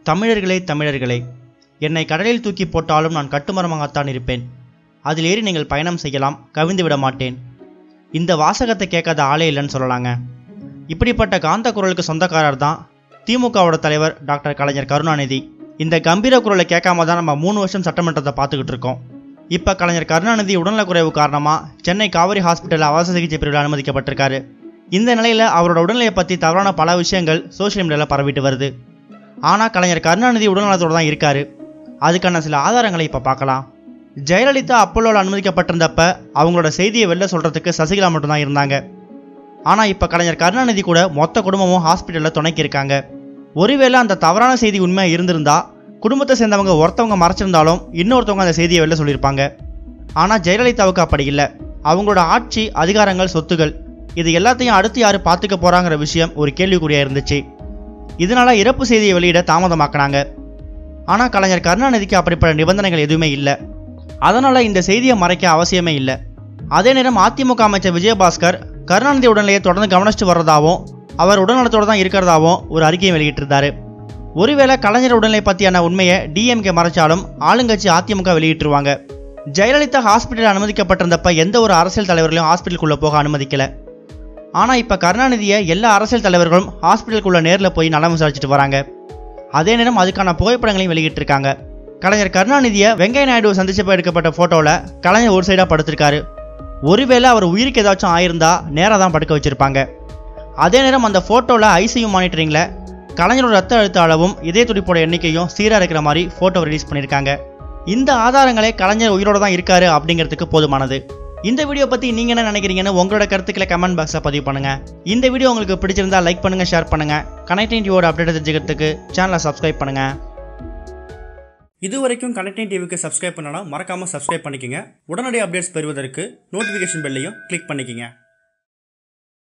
தமிழர்களே தமிழர்களே என்னை கடலில் தூக்கி போட்டாலும் நான் கட்டுமரமாகத்தான் இருப்பேன் அதில் ஏறி நீங்கள் பயணம் செய்யலாம் கவிழ்ந்து விட மாட்டேன் இந்த வாசகத்தை கேட்காத ஆளே இல்லைன்னு சொல்லலாங்க இப்படிப்பட்ட காந்த குரலுக்கு சொந்தக்காரர் தான் திமுகவோட தலைவர் டாக்டர் கலைஞர் கருணாநிதி இந்த கம்பீர குரலை கேட்காம தான் நம்ம மூணு வருஷம் சட்டமன்றத்தை பார்த்துக்கிட்டு இருக்கோம் இப்போ கலைஞர் கருணாநிதி உடல்நலக்குறைவு காரணமாக சென்னை காவிரி ஹாஸ்பிட்டலில் அவசர சிகிச்சை பிரிவில் அனுமதிக்கப்பட்டிருக்காரு இந்த நிலையில் அவரோட உடல்நிலையை பற்றி தவறான பல விஷயங்கள் சோஷியல் மீடியாவில் பரவிட்டு வருது ஆனால் கலைஞர் கருணாநிதி உடல்நலத்தோடு தான் இருக்காரு அதுக்கான சில ஆதாரங்களை இப்போ பார்க்கலாம் ஜெயலலிதா அப்போலோவில் அனுமதிக்கப்பட்டிருந்தப்ப அவங்களோட செய்தியை வெளில சொல்கிறதுக்கு சசிகலா மட்டும்தான் இருந்தாங்க ஆனால் இப்போ கலைஞர் கருணாநிதி கூட மொத்த குடும்பமும் ஹாஸ்பிட்டலில் துணைக்கி இருக்காங்க ஒருவேளை அந்த தவறான செய்தி உண்மையாக இருந்திருந்தா குடும்பத்தை சேர்ந்தவங்க ஒருத்தவங்க மறைச்சிருந்தாலும் இன்னொருத்தவங்க அந்த செய்தியை வெளில சொல்லியிருப்பாங்க ஆனால் ஜெயலலிதாவுக்கு அப்படி இல்லை அவங்களோட ஆட்சி அதிகாரங்கள் சொத்துகள் இது எல்லாத்தையும் அடுத்து யார் பார்த்துக்க போகிறாங்கிற விஷயம் ஒரு கேள்விக்குறியாக இருந்துச்சு இதனால இறப்பு செய்தியை வெளியிட தாமதமாக்கினாங்க ஆனால் கலைஞர் கருணாநிதிக்கு அப்படிப்பட்ட நிபந்தனைகள் எதுவுமே இல்லை அதனால் இந்த செய்தியை மறைக்க அவசியமே இல்லை அதே நேரம் அதிமுக அமைச்சர் விஜயபாஸ்கர் கருணாநிதி உடல்நிலையை தொடர்ந்து கவனிச்சுட்டு வர்றதாவும் அவர் உடல்நலத்தோடு தான் இருக்கிறதாவும் ஒரு அறிக்கையை வெளியிட்டிருந்தாரு ஒருவேளை கலைஞர் உடல்நிலை பற்றியான உண்மையை டிஎம்கே மறைச்சாலும் ஆளுங்கட்சி அதிமுக வெளியிட்டுருவாங்க ஜெயலலிதா ஹாஸ்பிட்டல் அனுமதிக்கப்பட்டிருந்தப்ப எந்த ஒரு அரசியல் தலைவர்களையும் ஹாஸ்பிட்டலுக்குள்ளே போக அனுமதிக்கலை ஆனால் இப்போ கருணாநிதியை எல்லா அரசியல் தலைவர்களும் ஹாஸ்பிட்டலுக்குள்ளே நேரில் போய் நலம் விசாரிச்சுட்டு வராங்க அதே நேரம் அதுக்கான புகைப்படங்களையும் வெளியிட்டிருக்காங்க கலைஞர் கருணாநிதியை வெங்கைய நாயுடு சந்திச்சப்ப எடுக்கப்பட்ட ஃபோட்டோவில் கலைஞர் ஒரு சைடாக படுத்திருக்காரு ஒருவேளை அவர் உயிருக்கு ஏதாச்சும் ஆயிருந்தா நேராக தான் படுக்க வச்சிருப்பாங்க அதே நேரம் அந்த ஃபோட்டோவில் ஐசியூ மானிட்டரிங்கில் கலைஞரோட ரத்த அழுத்த அளவும் இதய துடிப்போட எண்ணிக்கையும் சீராக இருக்கிற மாதிரி ஃபோட்டோ ரிலீஸ் பண்ணியிருக்காங்க இந்த ஆதாரங்களே கலைஞர் உயிரோட தான் இருக்காரு அப்படிங்கிறதுக்கு போதுமானது இந்த வீடியோ பற்றி நீங்கள் என்ன நினைக்கிறீங்கன்னு உங்களோட கருத்துக்களை கமெண்ட் பாக்ஸில் பதிவு பண்ணுங்கள் இந்த வீடியோ உங்களுக்கு பிடிச்சிருந்தா லைக் பண்ணுங்கள் ஷேர் பண்ணுங்கள் கனெக்டிங் டிவியோட அப்டேட் தெரிஞ்சுக்கிறதுக்கு சேனலை சப்ஸ்கிரைப் பண்ணுங்கள் இது வரைக்கும் கனெக்டிங் டிவிக்கு சப்ஸ்கிரைப் பண்ணனா மறக்காமல் சப்ஸ்கிரைப் பண்ணிக்கங்க உடனடி அப்டேட்ஸ் பெறுவதற்கு நோட்டிஃபிகேஷன் பெல்லையும் கிளிக் பண்ணிக்கங்க